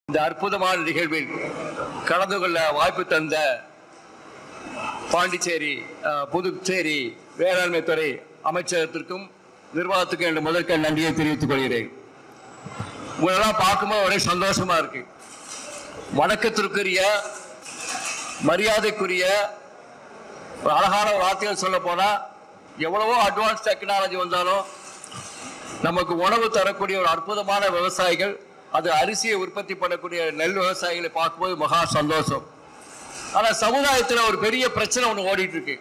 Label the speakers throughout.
Speaker 1: இந்த அற்புதமான நிகழ்வில் கலந்து கொள்ள வாய்ப்பு தந்த பாண்டிச்சேரி அஹ், புதுச்சேரி வேளாண்மை துறை அமைச்சகத்திற்கும் நிர்வாகத்துக்கும் என்று முதற்க நன்றியை தெரிவித்துக் கொள்கிறேன் உங்களெல்லாம் பார்க்கும்போது ஒரே சந்தோஷமா இருக்கு வணக்கத்திற்குரிய மரியாதைக்குரிய ஒரு அழகான ஒரு வார்த்தைகள் சொல்ல போனா எவ்வளவோ அட்வான்ஸ் டெக்னாலஜி வந்தாலும் நமக்கு உணவு தரக்கூடிய ஒரு அற்புதமான விவசாயிகள் அது அரிசியை உற்பத்தி பண்ணக்கூடிய நெல் விவசாயிகளை பார்க்கும்போது மகா சந்தோஷம் ஆனா சமுதாயத்துல ஒரு பெரிய பிரச்சனை ஒண்ணு ஓடிட்டு இருக்கு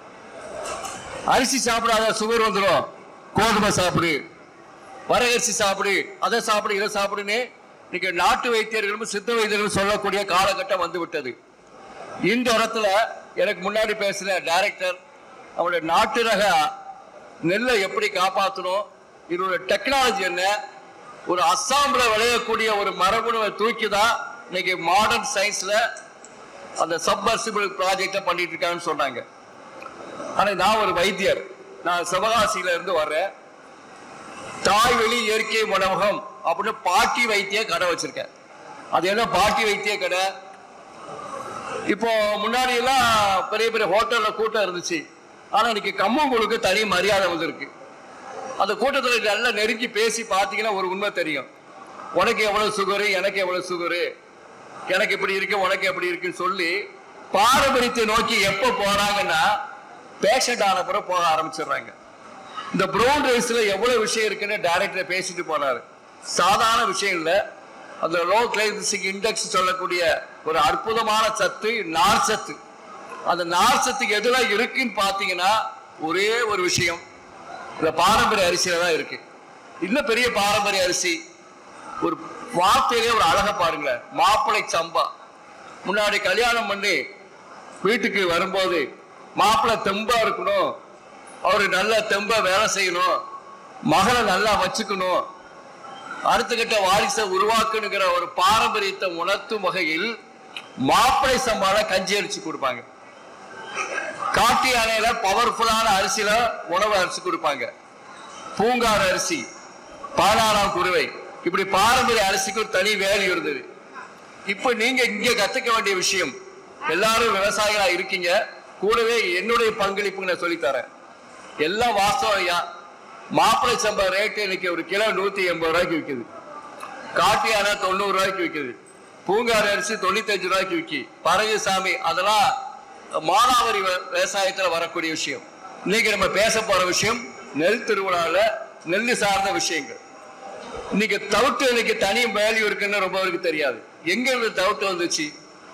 Speaker 1: அரிசி சாப்பிடாத சுகர் வந்துடும் கோதுமை சாப்பிடு வரகரிசி சாப்பிடு அதை சாப்பிடு இதை சாப்பிடுன்னு இன்னைக்கு நாட்டு வைத்தியர்களும் சித்த வைத்தியர்களும் சொல்லக்கூடிய காலகட்டம் வந்து விட்டது இந்த இடத்துல எனக்கு முன்னாடி பேசின டைரக்டர் அவருடைய நாட்டு ரக நெல்லை எப்படி காப்பாற்றணும் இதோட டெக்னாலஜி என்ன ஒரு அஸ்ஸாம்ல விளையக்கூடிய ஒரு மரபணுவை தூக்கி தான் இன்னைக்கு மாடர்ன் சயின்ஸ்ல அந்த சப்மர்சிபிள் ப்ராஜெக்ட பண்ணிட்டு இருக்காங்கன்னு சொன்னாங்க ஆனா நான் ஒரு வைத்தியர் நான் சிவகாசியில இருந்து வர்றேன் தாய்வெளி இயற்கை உணவகம் அப்படின்னு பாட்டி வைத்திய கடை வச்சிருக்கேன் அது என்ன பாட்டி வைத்திய கடை இப்போ முன்னாடி எல்லாம் பெரிய பெரிய ஹோட்டல்ல கூட்டம் இருந்துச்சு ஆனா இன்னைக்கு கம்மங்குழுக்கு தனி மரியாதை வந்திருக்கு அந்த கூட்டத்துல நல்லா நெருங்கி பேசி பார்த்தீங்கன்னா ஒரு உண்மை தெரியும் உனக்கு எவ்வளவு சுகரு எனக்கு எவ்வளவு சுகரு எனக்கு இப்படி இருக்கு உனக்கு எப்படி இருக்குன்னு சொல்லி பாரம்பரியத்தை நோக்கி எப்ப போறாங்கன்னா பேஷண்ட் ஆன பிறகு போக ஆரம்பிச்சிடுறாங்க இந்த ப்ரௌன் ரைஸ்ல எவ்வளவு விஷயம் இருக்குன்னு டைரக்டர் பேசிட்டு போனாரு சாதாரண விஷயம் இல்ல அந்த லோ கிளைசிக் இண்டெக்ஸ் சொல்லக்கூடிய ஒரு அற்புதமான சத்து நார் சத்து அந்த நார் சத்துக்கு எதுல இருக்குன்னு பாத்தீங்கன்னா ஒரே ஒரு விஷயம் இந்த பாரம்பரிய அரிசியில தான் இருக்கு இன்னும் பெரிய பாரம்பரிய அரிசி ஒரு வார்த்தையிலே ஒரு அழகை பாருங்களேன் மாப்பிளை சம்பா முன்னாடி கல்யாணம் பண்ணி வீட்டுக்கு வரும்போது மாப்பிள்ளை தெம்பா இருக்கணும் அவரு நல்ல தெம்பா வேலை செய்யணும் மகளை நல்லா வச்சுக்கணும் அடுத்த கட்ட வாரிசை உருவாக்கணுங்கிற ஒரு பாரம்பரியத்தை உணர்த்தும் வகையில் மாப்பிளை சம்பால கஞ்சி அரிசி கொடுப்பாங்க காட்டு யானையில பவர்ஃபுல்லான அரிசியில உணவு அரிசி கொடுப்பாங்க பூங்கார் அரிசி பாலாராம் குருவை இப்படி பாரம்பரிய அரிசிக்கு ஒரு தனி வேல்யூ இருந்தது இப்ப நீங்க இங்க கத்துக்க வேண்டிய விஷயம் எல்லாரும் விவசாயிகளா இருக்கீங்க கூடவே என்னுடைய பங்களிப்பு நான் சொல்லித்தரேன் எல்லாம் வாஸ்தவம் ஐயா மாப்பிளை சம்பா ரேட்டு இன்னைக்கு ஒரு கிலோ நூத்தி எண்பது ரூபாய்க்கு விற்குது காட்டு யானை தொண்ணூறு ரூபாய்க்கு விற்குது பூங்கார் அரிசி தொண்ணூத்தஞ்சு ரூபாய்க்கு விற்கி பரங்கிசாமி அதெல்லாம் மானாவாரி விவ- விவசாயத்துல வரக்கூடிய விஷயம் இன்னைக்கு நம்ம பேச போற விஷயம் நெல் திருவிழால நெல் சார்ந்த விஷயங்கள் இன்னைக்கு தவிட்டு இன்னைக்கு தனி வேல்யூ இருக்குன்னு ரொம்ப பேருக்கு தெரியாது எங்க இருந்து தவிட்டு வந்துச்சு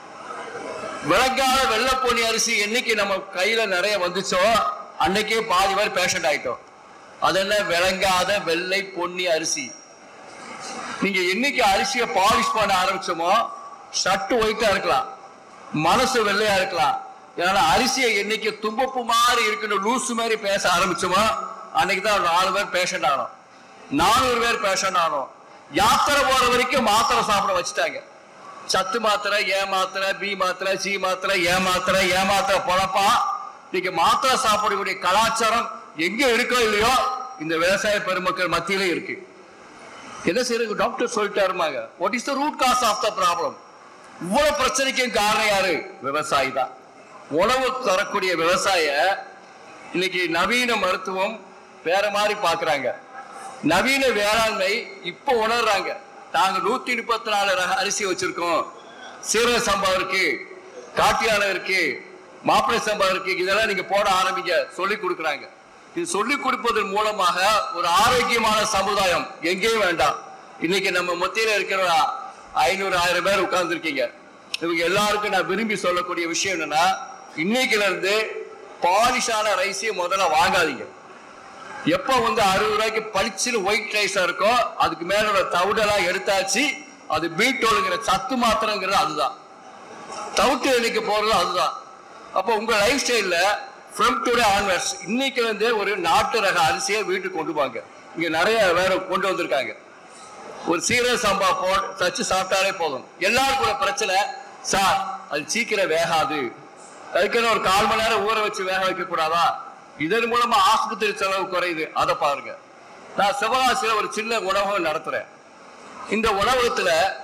Speaker 1: விளக்காத வெள்ளப்பொன்னி அரிசி என்னைக்கு நம்ம கையில நிறைய வந்துச்சோ அன்னைக்கே பாதி பேர் பேஷண்ட் ஆயிட்டோம் அது என்ன விளங்காத வெள்ளை பொன்னி அரிசி நீங்க என்னைக்கு அரிசியை பாலிஷ் பண்ண ஆரம்பிச்சோமோ ஷர்ட் ஒயிட்டா இருக்கலாம் மனசு வெள்ளையா இருக்கலாம் ஏன்னா அரிசியை என்னைக்கு தும்பப்பு மாதிரி இருக்குன்னு லூசு மாதிரி பேச ஆரம்பிச்சோமோ அன்னைக்கு தான் நாலு பேர் பேஷண்ட் ஆனோம் நானூறு பேர் பேஷண்ட் ஆனோம் யாத்திரை போற வரைக்கும் மாத்திரை சாப்பிட வச்சுட்டாங்க சத்து மாத்திரை ஏ மாத்திரை பி மாத்திரை சி மாத்திரை ஏ மாத்திரை ஏ மாத்திரை பொழப்பா இன்னைக்கு மாத்திரை சாப்பிடக்கூடிய கலாச்சாரம் எங்க இருக்கோ இல்லையோ இந்த விவசாய பெருமக்கள் மத்தியிலே இருக்கு என்ன செய்யறது டாக்டர் சொல்லிட்டாருமாங்க what is the root cause of the problem இவ்வளவு பிரச்சனைக்கும் காரணம் யாரு விவசாயி தான் உணவு தரக்கூடிய விவசாய இன்னைக்கு நவீன மருத்துவம் வேற மாதிரி பாக்குறாங்க நவீன வேளாண்மை இப்போ உணர்றாங்க நாங்க நூத்தி முப்பத்தி நாலு ரக அரிசி வச்சிருக்கோம் சீரக சம்பா இருக்கு காட்டியான இருக்கு மாப்பிளை சம்பா இருக்கு இதெல்லாம் நீங்க போட ஆரம்பிங்க சொல்லி கொடுக்குறாங்க இது சொல்லி கொடுப்பதன் மூலமாக ஒரு ஆரோக்கியமான சமுதாயம் எங்கேயும் வேண்டாம் இன்னைக்கு நம்ம மத்தியில இருக்கிற ஐநூறு ஆயிரம் பேர் உட்கார்ந்து இருக்கீங்க இவங்க எல்லாருக்கும் நான் விரும்பி சொல்லக்கூடிய விஷயம் என்னன்னா இன்னைக்குல இருந்து பாலிஷான ரைஸையும் முதல்ல வாங்காதீங்க எப்ப வந்து அறுபது ரூபாய்க்கு பளிச்சுன்னு ஒயிட் ரைஸா இருக்கோ அதுக்கு மேல உள்ள தவிடெல்லாம் எடுத்தாச்சு அது பீட்டோலுங்கிற சத்து மாத்திரங்கிறது அதுதான் தவிட்டு இன்னைக்கு போறது அதுதான் அப்போ உங்க லைஃப் ஸ்டைல்ல ஃப்ரம் டுடே ஆன்வர்ட்ஸ் இன்னைக்கு வந்து ஒரு நாட்டு ரக அரிசியை வீட்டுக்கு கொண்டு வாங்க இங்க நிறைய வேற கொண்டு வந்திருக்காங்க ஒரு சீரக சம்பா போ தச்சு சாப்பிட்டாலே போதும் எல்லாருக்கும் ஒரு பிரச்சனை சார் அது சீக்கிரம் வேகாது அதுக்குன்னு ஒரு கால் மணி நேரம் ஊற வச்சு வேக வைக்க கூடாதா இதன் மூலமா ஆஸ்பத்திரி செலவு குறையுது அதை பாருங்க நான் சிவகாசியில ஒரு சின்ன உணவகம் நடத்துறேன் இந்த உணவகத்துல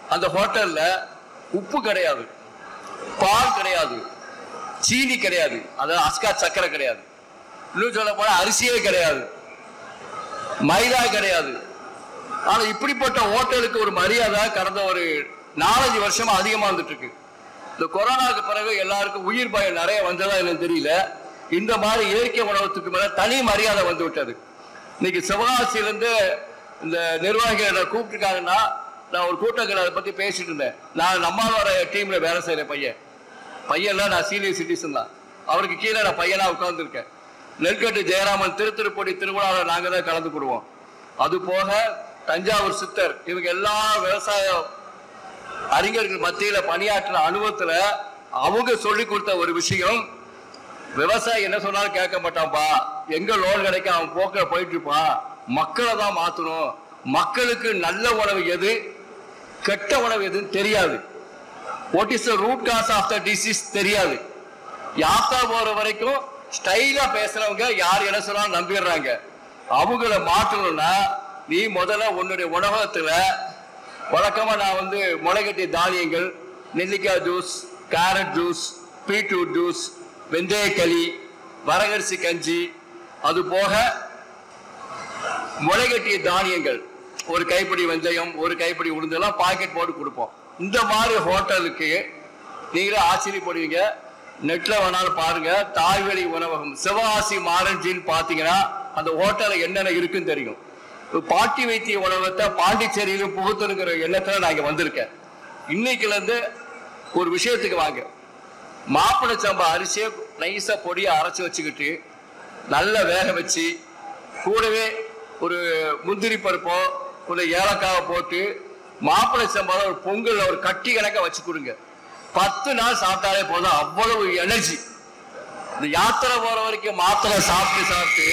Speaker 1: அந்த ஹோட்டல்ல உப்பு கிடையாது பால் கிடையாது சீனி கிடையாது அதாவது அஸ்கா சக்கரை கிடையாது இன்னும் சொல்ல போனா அரிசியே கிடையாது மைதா கிடையாது ஆனா இப்படிப்பட்ட ஹோட்டலுக்கு ஒரு மரியாதை கடந்த ஒரு நாலஞ்சு வருஷமா அதிகமா வந்துட்டு இருக்கு இந்த கொரோனாக்கு பிறகு எல்லாருக்கும் உயிர் பயம் நிறைய வந்ததா என்னன்னு தெரியல இந்த மாதிரி இயற்கை உணவத்துக்கு மேல தனி மரியாதை வந்து விட்டது இன்னைக்கு சிவகாசியில இருந்து இந்த நிர்வாகிகள் என்னை கூப்பிட்டுருக்காங்கன்னா நான் ஒரு கூட்டத்தில் அதை பத்தி பேசிட்டு இருந்தேன் நான் நம்மளோட டீம்ல வேலை செய்யற பையன் பையன்ல நான் சீனியர் சிட்டிசன் தான் அவருக்கு கீழே நான் பையனா உட்கார்ந்துருக்கேன் நெற்கட்டு ஜெயராமன் திருத்திருப்படி திருவிழாவில் நாங்க தான் கலந்துக்கிடுவோம் அது போக தஞ்சாவூர் சித்தர் இவங்க எல்லா விவசாய அறிஞர்கள் மத்தியில பணியாற்றின அனுபவத்துல அவங்க சொல்லி கொடுத்த ஒரு விஷயம் விவசாயி என்ன சொன்னாலும் கேட்க மாட்டான்ப்பா எங்க லோன் கிடைக்க அவன் போக்க போயிட்டு இருப்பான் மக்களை தான் மாத்தணும் மக்களுக்கு நல்ல உணவு எது கெட்ட உணவு எதுன்னு தெரியாது what is the root cause of the disease தெரியாது யாத்திரா போற வரைக்கும் ஸ்டைலா பேசுறவங்க யார் என்ன சொன்னாலும் நம்பிடுறாங்க அவங்கள மாற்றணும்னா நீ முதல்ல உன்னுடைய உணவகத்துல வழக்கமா நான் வந்து முளைகட்டிய தானியங்கள் நெல்லிக்காய் juice carrot juice beetroot juice வெந்தயக்களி வரகரிசி கஞ்சி அது போக முளைகட்டிய தானியங்கள் ஒரு கைப்பிடி வெந்தயம் ஒரு கைப்பிடி உளுந்தெல்லாம் பாக்கெட் போட்டு கொடுப்போம் இந்த மாதிரி ஹோட்டலுக்கு நீங்களே ஆச்சரியப்படுவீங்க நெட்ல வேணாலும் பாருங்க தாய்வழி உணவகம் சிவகாசி மாரஞ்சின்னு பாத்தீங்கன்னா அந்த ஹோட்டல்ல என்னென்ன இருக்குன்னு தெரியும் இப்ப பாட்டி வைத்திய உணவகத்தை பாண்டிச்சேரியிலும் புகுத்தணுங்கிற எண்ணத்துல நான் இங்க வந்திருக்கேன் இன்னைக்குல இருந்து ஒரு விஷயத்துக்கு வாங்க மாப்பிளை சம்பா அரிசியை நைஸா பொடியை அரைச்சு வச்சுக்கிட்டு நல்லா வேக வச்சு கூடவே ஒரு முந்திரி பருப்போ ஒரு ஏலக்காவை போட்டு மாப்பிளை சம்பால ஒரு பொங்கல் ஒரு கட்டி கணக்கா வச்சு கொடுங்க பத்து நாள் சாப்பிட்டாலே போதும் அவ்வளவு எனர்ஜி இந்த யாத்திரை போற வரைக்கும் மாத்திரை சாப்பிட்டு சாப்பிட்டு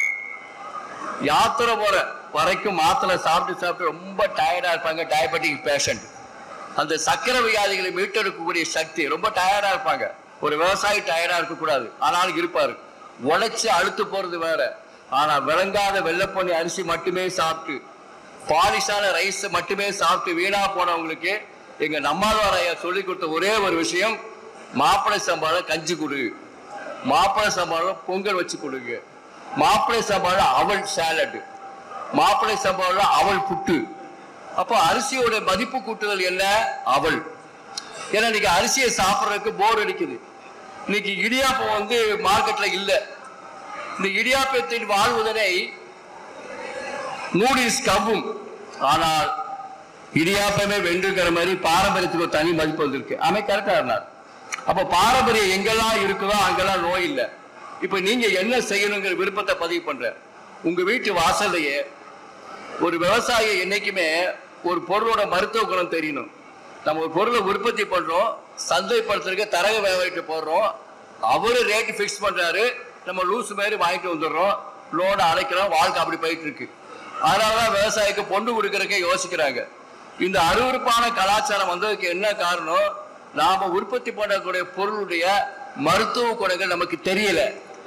Speaker 1: யாத்திரை போற வரைக்கும் மாத்திரை சாப்பிட்டு சாப்பிட்டு ரொம்ப டயர்டா இருப்பாங்க டயபெட்டிக் பேஷண்ட் அந்த சக்கரை வியாதிகளை மீட்டெடுக்கக்கூடிய சக்தி ரொம்ப டயர்டா இருப்பாங்க ஒரு விவசாயி டயர்டா இருக்க கூடாது ஆனாலும் இருப்பாரு உழைச்சு அழுத்து போறது வேற ஆனா விளங்காத வெள்ளப்பொன்னி அரிசி மட்டுமே சாப்பிட்டு பாலிஷான ரைஸ் மட்டுமே சாப்பிட்டு வீணா போனவங்களுக்கு எங்க நம்மாழ்வார் ஐயா சொல்லி கொடுத்த ஒரே ஒரு விஷயம் மாப்பிளை சம்பால கஞ்சி கொடு மாப்பிளை சம்பால பொங்கல் வச்சு கொடுங்க மாப்பிளை சம்பால அவல் சாலட் மாப்பிளை சம்பால அவல் புட்டு அப்போ அரிசியோட மதிப்பு கூட்டுதல் என்ன அவல் ஏன்னா இன்னைக்கு அரிசியை சாப்பிட்றதுக்கு போர் அடிக்குது இன்னைக்கு இடியாப்பம் வந்து மார்க்கெட்ல இல்ல இந்த இடியாப்பத்தின் வாழ்வதனை நூடில்ஸ் கவும் ஆனால் இடியாப்பமே வென்றுங்கிற மாதிரி பாரம்பரியத்துக்கு ஒரு தனி மதிப்பு வந்திருக்கு அமை கரெக்டா இருந்தார் அப்ப பாரம்பரியம் எங்கெல்லாம் இருக்குதோ அங்கெல்லாம் நோய் இல்லை இப்ப நீங்க என்ன செய்யணுங்கிற விருப்பத்தை பதிவு பண்ற உங்க வீட்டு வாசல்லையே ஒரு விவசாயி என்னைக்குமே ஒரு பொருளோட மருத்துவ குணம் தெரியணும் நம்ம ஒரு பொருளை உற்பத்தி பண்றோம் சந்தைப்படுத்துறதுக்கு தரகு வியாபாரிட்டு போடுறோம் அவரு ரேட் ஃபிக்ஸ் பண்றாரு நம்ம லூஸ் மாதிரி வாங்கிட்டு வந்துடுறோம் லோனை அடைக்கிறோம் வாழ்க்கை அப்படி போயிட்டு இருக்கு அதனாலதான் விவசாயிக்கு பொண்ணு கொடுக்கறதுக்கே யோசிக்கிறாங்க இந்த அருவருப்பான கலாச்சாரம் வந்ததுக்கு என்ன காரணம் நாம உற்பத்தி பண்ணக்கூடிய பொருளுடைய மருத்துவ குணங்கள் நமக்கு தெரியல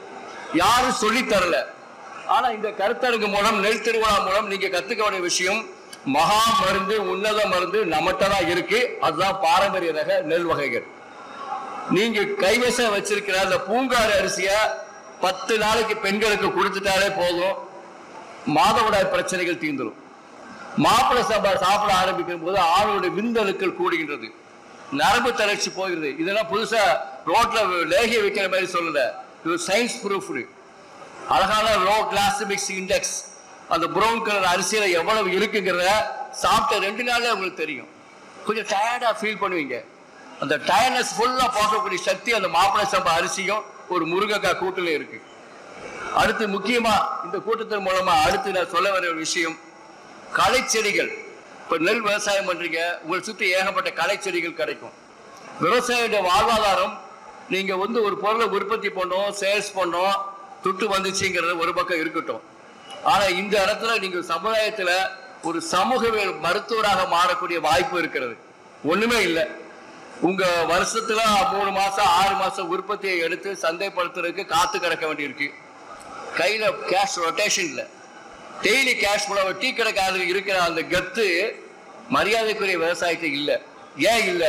Speaker 1: யாரும் சொல்லி தரல ஆனா இந்த கருத்தரங்கு மூலம் நெல் திருவிழா மூலம் நீங்க கத்துக்க வேண்டிய விஷயம் மகா மருந்து உன்னத மருந்து நம்மகிட்ட தான் இருக்கு அதுதான் பாரம்பரிய ரக நெல் வகைகள் நீங்க கைவசம் வச்சிருக்கிற அந்த பூங்காறு அரிசிய பத்து நாளைக்கு பெண்களுக்கு கொடுத்துட்டாலே போதும் மாதவிடாய் பிரச்சனைகள் தீர்ந்துடும் மாப்பிளை சம்பா சாப்பிட ஆரம்பிக்கும் போது ஆணுடைய விந்தணுக்கள் கூடுகின்றது நரம்பு தளர்ச்சி போகிறது இதெல்லாம் புதுசா ரோட்ல லேகிய வைக்கிற மாதிரி சொல்லல இது சயின்ஸ் ப்ரூஃப்டு அழகான லோ கிளாசிமிக்ஸ் இண்டெக்ஸ் அந்த ப்ரௌன் கலர் அரிசியில எவ்வளவு இருக்குங்கிறத சாப்பிட்ட ரெண்டு நாளே உங்களுக்கு தெரியும் கொஞ்சம் டயர்டா ஃபீல் பண்ணுவீங்க அந்த டயர்னஸ் ஃபுல்லா போக்கக்கூடிய சக்தி அந்த மாப்பிளை சம்பா அரிசியும் ஒரு முருங்கைக்காய் கூட்டுல இருக்கு அடுத்து முக்கியமா இந்த கூட்டத்தின் மூலமா அடுத்து நான் சொல்ல வர ஒரு விஷயம் களை செடிகள் இப்ப நெல் விவசாயம் பண்றீங்க உங்களை சுத்தி ஏகப்பட்ட களை செடிகள் கிடைக்கும் விவசாயியோட வாழ்வாதாரம் நீங்க வந்து ஒரு பொருளை உற்பத்தி பண்ணோம் சேல்ஸ் பண்ணோம் துட்டு வந்துச்சுங்கிறது ஒரு பக்கம் இருக்கட்டும் ஆனா இந்த இடத்துல நீங்க சமுதாயத்துல ஒரு சமூகவியல் மருத்துவராக மாறக்கூடிய வாய்ப்பு இருக்கிறது ஒண்ணுமே இல்லை உங்க வருஷத்துல மூணு மாசம் ஆறு மாசம் உற்பத்தியை எடுத்து சந்தைப்படுத்துறதுக்கு காத்து கிடக்க வேண்டியிருக்கு கையில கேஷ் ரொட்டேஷன் இல்ல டெய்லி கேஷ் ஃப்ளோ டீ கடைக்காரருக்கு இருக்கிற அந்த கத்து மரியாதைக்குரிய விவசாயத்துக்கு இல்ல ஏன் இல்ல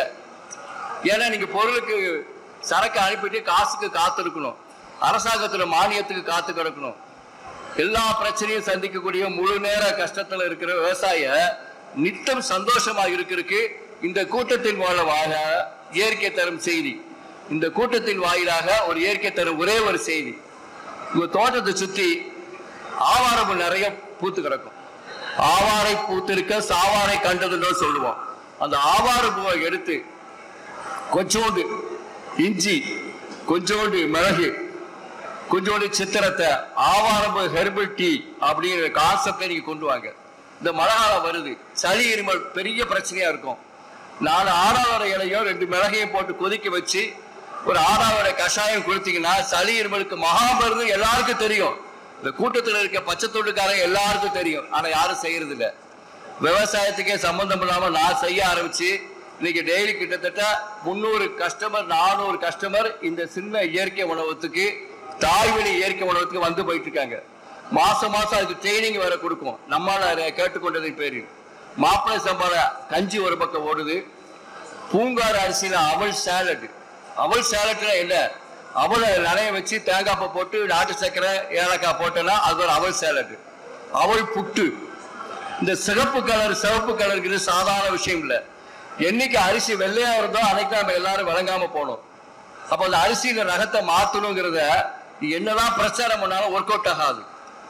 Speaker 1: ஏன்னா நீங்க பொருளுக்கு சரக்கு அனுப்பிட்டு காசுக்கு காத்திருக்கணும் அரசாங்கத்துல மானியத்துக்கு காத்து கிடக்கணும் எல்லா பிரச்சனையும் சந்திக்கக்கூடிய முழு நேர கஷ்டத்துல இருக்கிற விவசாய நித்தம் சந்தோஷமா இருக்கிறதுக்கு இந்த கூட்டத்தின் மூலமாக இயற்கை தரும் செய்தி இந்த கூட்டத்தின் வாயிலாக ஒரு இயற்கை தரும் ஒரே ஒரு செய்தி உங்க தோட்டத்தை சுத்தி ஆவாரம் நிறைய பூத்து கிடக்கும் ஆவாரை பூத்திருக்க சாவாரை கண்டதுன்னு சொல்லுவோம் அந்த ஆவார பூவை எடுத்து கொஞ்சோண்டு இஞ்சி கொஞ்சோண்டு மிளகு கொஞ்சோண்டு சித்திரத்தை ஆவாரம்பு ஹெர்பல் டீ அப்படிங்கிற கான்செப்டை நீங்க கொண்டு வாங்க இந்த மழை காலம் வருது சளி இருமல் பெரிய பிரச்சனையா இருக்கும் நாலு ஆடாவர இலையோ ரெண்டு மிளகையும் போட்டு கொதிக்க வச்சு ஒரு ஆடாவர கஷாயம் கொடுத்தீங்கன்னா சளி இருமலுக்கு மகாமருந்து எல்லாருக்கும் தெரியும் இந்த கூட்டத்தில் இருக்க பச்சை தொண்டுக்காரங்க எல்லாருக்கும் தெரியும் ஆனா யாரும் செய்யறது இல்ல விவசாயத்துக்கே சம்பந்தம் இல்லாம நான் செய்ய ஆரம்பிச்சு இன்னைக்கு டெய்லி கிட்டத்தட்ட முந்நூறு கஸ்டமர் நானூறு கஸ்டமர் இந்த சின்ன இயற்கை உணவகத்துக்கு தாய்வழி இயற்கை உணவகத்துக்கு வந்து போயிட்டு இருக்காங்க மாசம் மாசம் அதுக்கு ட்ரைனிங் வேற கொடுக்கும் நம்மால கேட்டுக்கொண்டதின் பேரு மாப்பிள்ளை சம்பார கஞ்சி ஒரு பக்கம் ஓடுது பூங்கார் அரிசியில அவல் சாலட் அவல் சாலட்ல என்ன அவலை நனைய வச்சு தேங்காய் பூ போட்டு நாட்டு சர்க்கரை ஏலக்காய் போட்டோன்னா அது ஒரு அவல் சாலட் அவல் புட்டு இந்த சிகப்பு கலர் சிவப்பு கலருக்கு சாதாரண விஷயம் இல்ல என்னைக்கு அரிசி வெள்ளையா இருந்தோ அன்னைக்கு நம்ம எல்லாரும் விளங்காம போனோம் அப்ப அந்த அரிசியில ரகத்தை மாத்தணுங்கிறத நீ என்னதான் பிரச்சாரம் பண்ணாலும் ஒர்க் அவுட் ஆகாது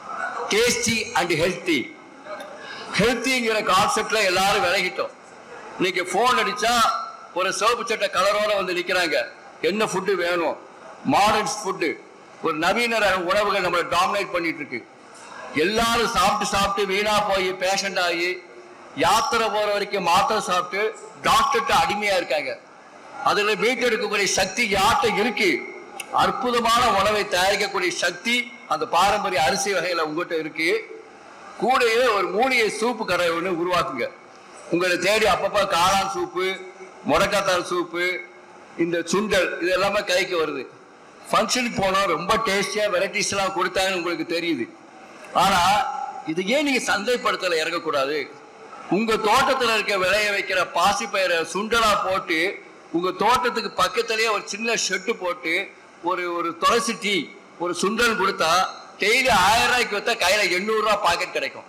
Speaker 1: டேஸ்டி அண்ட் ஹெல்த்தி ஹெல்த்திங்கிற கான்செப்ட்ல எல்லாரும் விலகிட்டோம் இன்னைக்கு போன் அடிச்சா ஒரு சிவப்பு சட்டை கலரோட வந்து நிக்கிறாங்க என்ன ஃபுட்டு வேணும் மாடர்ன் ஃபுட்டு ஒரு நவீன ரக உணவுகள் நம்மளை டாமினேட் பண்ணிட்டு இருக்கு எல்லாரும் சாப்பிட்டு சாப்பிட்டு வீணா போய் பேஷண்ட் ஆகி யாத்திரை போற வரைக்கும் மாத்திரை சாப்பிட்டு டாக்டர்கிட்ட அடிமையா இருக்காங்க அதுல மீட்டெடுக்கக்கூடிய சக்தி யார்கிட்ட இருக்கு அற்புதமான உணவை தயாரிக்கக்கூடிய சக்தி அந்த பாரம்பரிய அரிசி வகையில உங்ககிட்ட இருக்கு கூடயே ஒரு மூலிகை சூப்பு கடை ஒன்று உருவாக்குங்க உங்களை தேடி அப்பப்ப காளான் சூப்பு முடக்காத்தான் சூப்பு இந்த சுண்டல் இது எல்லாமே கைக்கு வருது ஃபங்க்ஷனுக்கு போனோம் ரொம்ப டேஸ்டியா வெரைட்டிஸ் எல்லாம் கொடுத்தாங்கன்னு உங்களுக்கு தெரியுது ஆனா இது ஏன் நீங்க சந்தைப்படுத்தல இறங்கக்கூடாது உங்க தோட்டத்துல இருக்க விளைய வைக்கிற பாசிப்பயிரை சுண்டலா போட்டு உங்க தோட்டத்துக்கு பக்கத்திலேயே ஒரு சின்ன ஷெட்டு போட்டு ஒரு ஒரு துளசி டீ ஒரு சுண்டல் கொடுத்தா டெய்லி ஆயிரம் ரூபாய்க்கு வித்தா கையில எண்ணூறு ரூபாய் பாக்கெட் கிடைக்கும்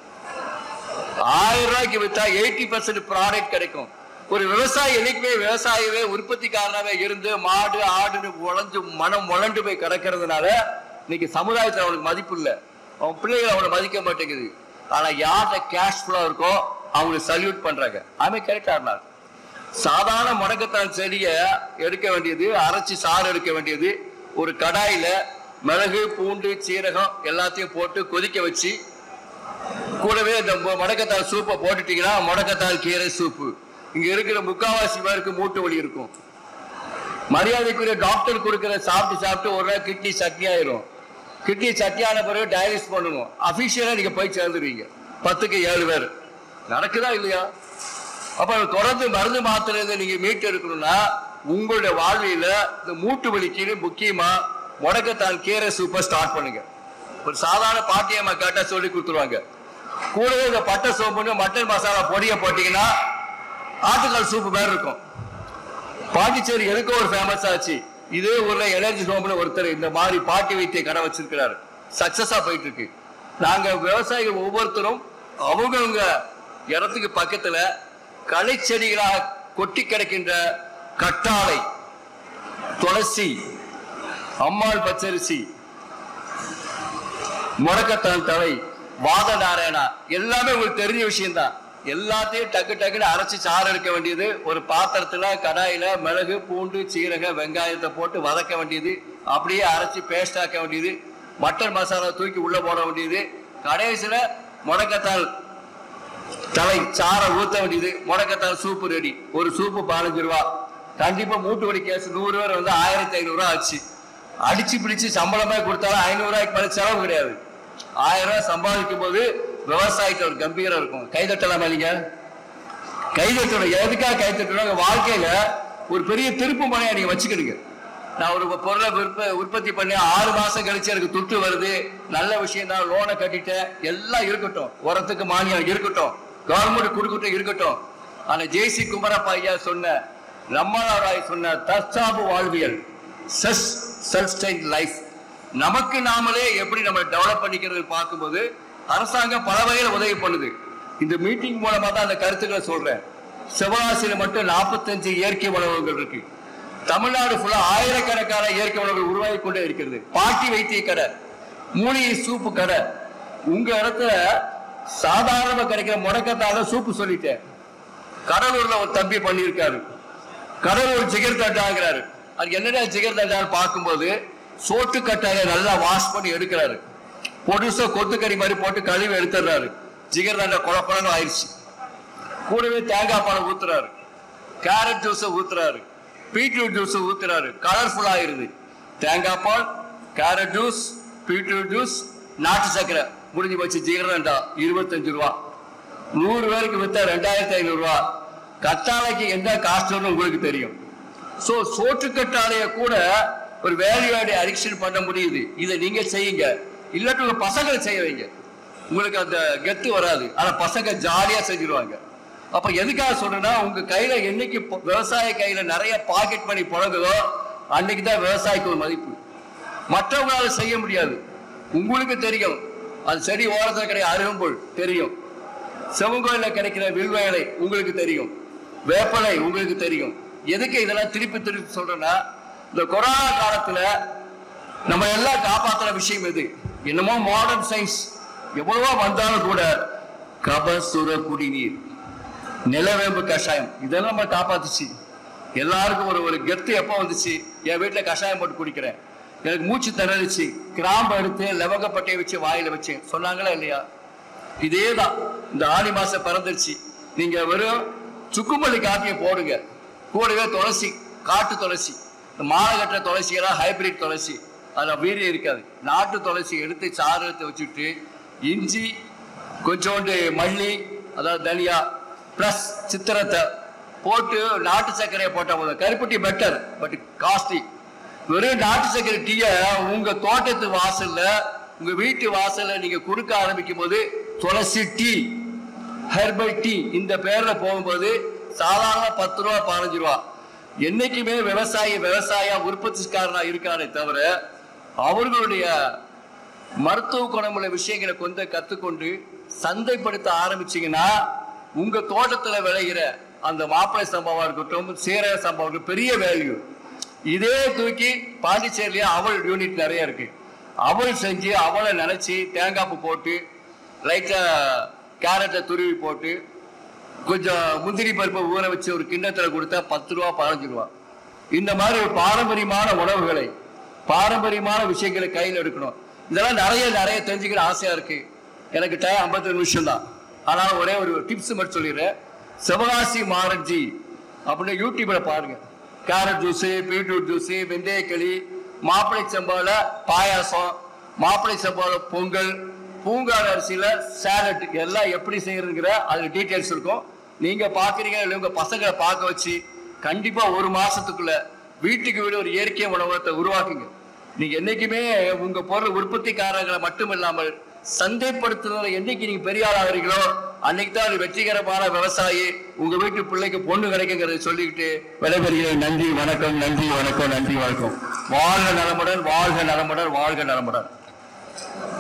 Speaker 1: ஆயிரம் ரூபாய்க்கு வித்தா எயிட்டி பர்சன்ட் ப்ராடக்ட் கிடைக்கும் ஒரு விவசாயி என்னைக்குமே விவசாயிவே உற்பத்திக்காரனாவே இருந்து மாடு ஆடுன்னு உழைஞ்சு மனம் முழண்டு போய் கிடக்கிறதுனால இன்னைக்கு சமுதாயத்துல அவனுக்கு மதிப்பு இல்லை அவன் பிள்ளைகள் அவனை மதிக்க மாட்டேங்குது ஆனா யார்கிட்ட கேஷ் ஃப்ளோ இருக்கோ அவங்களுக்கு சல்யூட் பண்றாங்க அவன் கரெக்டா இருந்தார் சாதாரண முடக்கத்தான் செடியை எடுக்க வேண்டியது அரைச்சி சாறு எடுக்க வேண்டியது ஒரு கடாயில மிளகு பூண்டு சீரகம் எல்லாத்தையும் போட்டு கொதிக்க வச்சு கூடவே இந்த மு- முடக்கத்தாள் சூப்பை போட்டுட்டீங்கன்னா முடக்கத்தாள் கீரை சூப்பு இங்க இருக்கிற முக்காவாசி பேருக்கு மூட்டு வலி இருக்கும் மரியாதைக்குரிய டாக்டர் கொடுக்கிற சாப்பிட்டு சாப்பிட்டு ஒரு நாள் கிட்னி சட்னி ஆயிரும் கிட்னி சட்னி ஆன பிறகு டயாலிஸ் பண்ணணும் அபிஷியலா நீங்க போய் சேர்ந்துருவீங்க பத்துக்கு ஏழு பேர் நடக்குதா இல்லையா அப்ப தொடர்ந்து மருந்து மாத்திரை நீங்க மீட்டு எடுக்கணும்னா உங்களுடைய வாழ்வியல இந்த மூட்டு வலிக்கு முக்கியமா முடக்கத்தான் கீரை சூப்பர் ஸ்டார்ட் பண்ணுங்க ஒரு சாதாரண பாட்டியம்மா கேட்டா சொல்லி கொடுத்துருவாங்க கூடவே இந்த பட்டை சோப்புன்னு மட்டன் மசாலா பொடியை போட்டீங்கன்னா ஆட்டுக்கால் சூப்பு மாதிரி இருக்கும் பாண்டிச்சேரி எதுக்கு ஒரு ஃபேமஸ் ஆச்சு இதே ஊர்ல எனர்ஜி ஹோம்னு ஒருத்தர் இந்த மாதிரி பாட்டி வைத்திய கடை வச்சிருக்கிறாரு சக்சஸா போயிட்டு இருக்கு நாங்க விவசாயிகள் ஒவ்வொருத்தரும் அவங்கவங்க இடத்துக்கு பக்கத்துல களை செடிகளாக கொட்டி கிடக்கின்ற கட்டாழை துளசி அம்மாள் பச்சரிசி முடக்கத்தான் தலை வாத நாராயணா எல்லாமே உங்களுக்கு தெரிஞ்ச விஷயம்தான் எல்லாத்தையும் டக்கு டக்குன்னு அரைச்சு சாறு எடுக்க வேண்டியது ஒரு பாத்திரத்துல கடாயில மிளகு பூண்டு சீரகம் வெங்காயத்தை போட்டு வதக்க வேண்டியது அப்படியே அரைச்சு பேஸ்ட் ஆக்க வேண்டியது மட்டன் மசாலா தூக்கி உள்ள போட வேண்டியது கடைசியில முடக்கத்தால் தலை சாரை ஊத்த வேண்டியது முடக்கத்தால் சூப்பு ரெடி ஒரு சூப்பு பதினஞ்சு ரூபா கண்டிப்பா மூட்டு வலி கேஸ் நூறு பேர் வந்து ஆயிரத்தி ஐநூறு ரூபா ஆச்சு அடிச்சு பிடிச்சு சம்பளமே கொடுத்தாலும் ஐநூறு ரூபாய்க்கு மேல செலவு கிடையாது ஆயிரம் ரூபாய் சம்பாதிக்கும் போது விவசாயத்துல ஒரு கம்பீரம் இருக்கும் கைதட்டலாமா நீங்க கைதட்டணும் எதுக்காக கைதட்டணும் உங்க வாழ்க்கையில ஒரு பெரிய திருப்பு முனையா நீங்க வச்சுக்கிடுங்க நான் ஒரு பொருளை விற்ப உற்பத்தி பண்ணி ஆறு மாசம் கழிச்சு எனக்கு துட்டு வருது நல்ல விஷயம் தான் லோனை கட்டிட்டேன் எல்லாம் இருக்கட்டும் உரத்துக்கு மானியம் இருக்கட்டும் கவர்மெண்ட் கொடுக்கட்டும் இருக்கட்டும் ஆனா ஜேசி குமரப்பா ஐயா சொன்ன ரம்மனாராய் சொன்ன தற்சார்பு வாழ்வியல் செஸ் சஸ்டைன் லைஃப் நமக்கு நாமளே எப்படி நம்ம டெவலப் பண்ணிக்கிறது பார்க்கும்போது அரசாங்கம் பல வகையில் உதவி பண்ணுது இந்த மீட்டிங் மூலமா தான் அந்த கருத்துக்களை சொல்றேன் சிவகாசியில மட்டும் நாற்பத்தஞ்சு இயற்கை உணவகங்கள் இருக்கு தமிழ்நாடு ஃபுல்லா ஆயிரக்கணக்கான இயற்கை உணவுகள் உருவாகி கொண்டே இருக்கிறது பாட்டி வைத்திய கடை மூலிகை சூப்பு கடை உங்க இடத்துல சாதாரணமா கிடைக்கிற முடக்கத்தால சூப்பு சொல்லிட்டேன் கடலூர்ல ஒரு தம்பி பண்ணியிருக்காரு கடலூர் ஜிகர் தட்டாங்கிறாரு அது என்னடா ஜிகர் தட்டான்னு பார்க்கும்போது சோட்டு கட்டாய நல்லா வாஷ் பண்ணி எடுக்கிறாரு பொடுசா கொத்துக்கறி மாதிரி போட்டு கழுவி எடுத்துடுறாரு ஜிகர் தண்டை குழ குழன்னு ஆயிடுச்சு கூடவே தேங்காய் பால் ஊத்துறாரு கேரட் ஜூஸ் ஊத்துறாரு பீட்ரூட் ஜூஸ் ஊத்துறாரு கலர்ஃபுல் ஆயிருது தேங்காய் பால் கேரட் ஜூஸ் பீட்ரூட் ஜூஸ் நாட்டு சக்கரை முடிஞ்சு வச்சு ஜீரணண்டா இருபத்தஞ்சு ரூபா நூறு பேருக்கு வித்தா ரெண்டாயிரத்தி ஐநூறு ரூபா கத்தாழைக்கு என்ன காஸ்ட்னு உங்களுக்கு தெரியும் சோ சோற்று கட்டாழைய கூட ஒரு வேல்யூ ஆடி அடிக்ஷன் பண்ண முடியுது இதை நீங்க செய்யுங்க இல்லாட்டி உங்க பசங்களை செய்ய வைங்க உங்களுக்கு அந்த கெத்து வராது ஆனா பசங்க ஜாலியா செஞ்சிருவாங்க அப்ப எதுக்காக சொல்றேன்னா உங்க கையில என்னைக்கு பொ- விவசாய கையில நிறைய பாக்கெட் மணி புழங்குதோ அன்னைக்கு தான் விவசாயிக்கு ஒரு மதிப்பு மற்றவங்களால செய்ய முடியாது உங்களுக்கு தெரியும் அது செடி ஓரத்தில் கிடையாது அருகம்புல் தெரியும் சிவங்கோயில கிடைக்கிற வில்வேலை உங்களுக்கு தெரியும் வேப்பலை உங்களுக்கு தெரியும் எதுக்கு இதெல்லாம் திருப்பி திருப்பி சொல்றேன்னா இந்த கொரோனா காலத்துல நம்ம எல்லாம் காப்பாத்துற விஷயம் எது என்னமோ மாடர்ன் சயின்ஸ் எவ்வளவோ வந்தாலும் கூட கபசுர குடிநீர் நிலவேம்பு கஷாயம் இதெல்லாம் நம்ம காப்பாத்துச்சு எல்லாருக்கும் ஒரு ஒரு கெத்து எப்போ வந்துச்சு என் வீட்டுல கஷாயம் போட்டு குடிக்கிறேன் எனக்கு மூச்சு திணறிச்சு கிராம்பு எடுத்து லவங்கப்பட்டையை வச்சு வாயில வச்சேன் சொன்னாங்களா இல்லையா இதே தான் இந்த ஆடி மாசம் பிறந்துருச்சு நீங்க வெறும் சுக்குமல்லி காப்பியை போடுங்க கூடவே துளசி காட்டு துளசி இந்த மாலை கட்டுற துளசி எல்லாம் ஹைபிரிட் துளசி அதில் வீரியம் இருக்காது நாட்டு துளசி எடுத்து சாறு எடுத்து வச்சுட்டு இஞ்சி கொஞ்சோண்டு மல்லி அதாவது தனியா ப்ளஸ் சித்திரத்தை போட்டு நாட்டு சர்க்கரையை போட்டால் போதும் கருப்பட்டி பெட்டர் பட் காஸ்ட்லி வெறும் நாட்டு சர்க்கரை டீயை உங்க தோட்டத்து வாசல்ல உங்க வீட்டு வாசல்ல நீங்க கொடுக்க ஆரம்பிக்கும் போது துளசி டீ ஹெர்பல் டீ இந்த பேர்ல போகும்போது சாதாரண பத்து ரூபா பதினஞ்சு ரூபா என்னைக்குமே விவசாயி விவசாய உற்பத்திக்காரனா இருக்கானே தவிர அவர்களுடைய மருத்துவ குணமுள்ள விஷயங்களை கொஞ்சம் கத்துக்கொண்டு சந்தைப்படுத்த ஆரம்பிச்சீங்கன்னா உங்க தோட்டத்துல விளைகிற அந்த மாப்பிளை சம்பவம் இருக்கட்டும் சீரக சம்பவம் இருக்கட்டும், பெரிய வேல்யூ இதே தூக்கி பாண்டிச்சேரியிலேயே அவல் யூனிட் நிறைய இருக்கு அவல் செஞ்சு அவலை நினைச்சு தேங்காய் பூ போட்டு லைட்டா கேரட்டை துருவி போட்டு கொஞ்சம் முந்திரி பருப்பை ஊற வச்சு ஒரு கிண்ணத்துல கொடுத்தா பத்து ரூபா பதினஞ்சு ரூபா இந்த மாதிரி ஒரு பாரம்பரியமான உணவுகளை பாரம்பரியமான விஷயங்களை கையில் எடுக்கணும் இதெல்லாம் நிறைய நிறைய தெரிஞ்சுக்கிற ஆசையா இருக்கு எனக்கு டைம் ஐம்பத்தி நிமிஷம் தான் ஆனால் ஒரே ஒரு டிப்ஸ் மட்டும் சொல்லிடுறேன் சிவகாசி மாரஞ்சி அப்படின்னு யூடியூப்ல பாருங்க கேரட் ஜூஸ் பீட்ரூட் ஜூஸ் வெந்தயக்களி மாப்பிளை சம்பால பாயாசம் மாப்பிளை சம்பால பொங்கல் பூங்கார் அரிசியில சேலட் எல்லாம் எப்படி செய்யறதுங்கிற அதுல டீடைல்ஸ் இருக்கும் நீங்க பாக்குறீங்க இல்லை உங்க பசங்களை பார்க்க வச்சு கண்டிப்பா ஒரு மாசத்துக்குள்ள வீட்டுக்கு வீடு ஒரு இயற்கை உணவகத்தை உருவாக்குங்க நீங்க என்னைக்குமே உங்க பொருள் உற்பத்திக்காரர்களை மட்டும் இல்லாமல் சந்தைப்படுத்துறதுல என்னைக்கு நீங்க பெரிய ஆள் ஆகிறீங்களோ அன்னைக்கு தான் ஒரு வெற்றிகரமான விவசாயி உங்க வீட்டு பிள்ளைக்கு பொண்ணு கிடைக்குங்கிறத சொல்லிக்கிட்டு விடைபெறுகிறேன் நன்றி வணக்கம் நன்றி வணக்கம் நன்றி வணக்கம் வாழ்க நலமுடன் வாழ்க நலமுடன் வாழ்க நலமுடன்